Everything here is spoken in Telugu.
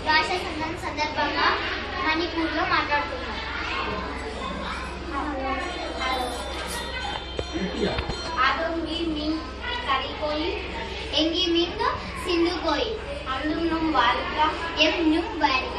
భాషా సంఘం సందర్భంగా మణిపూర్లో మాట్లాడుతున్నాం ఆదోంగి మింగ్ కరికోయి ఎంగి మింగ్ సింధు కోయి అందుం నుం వారుక ఎం నుం వారి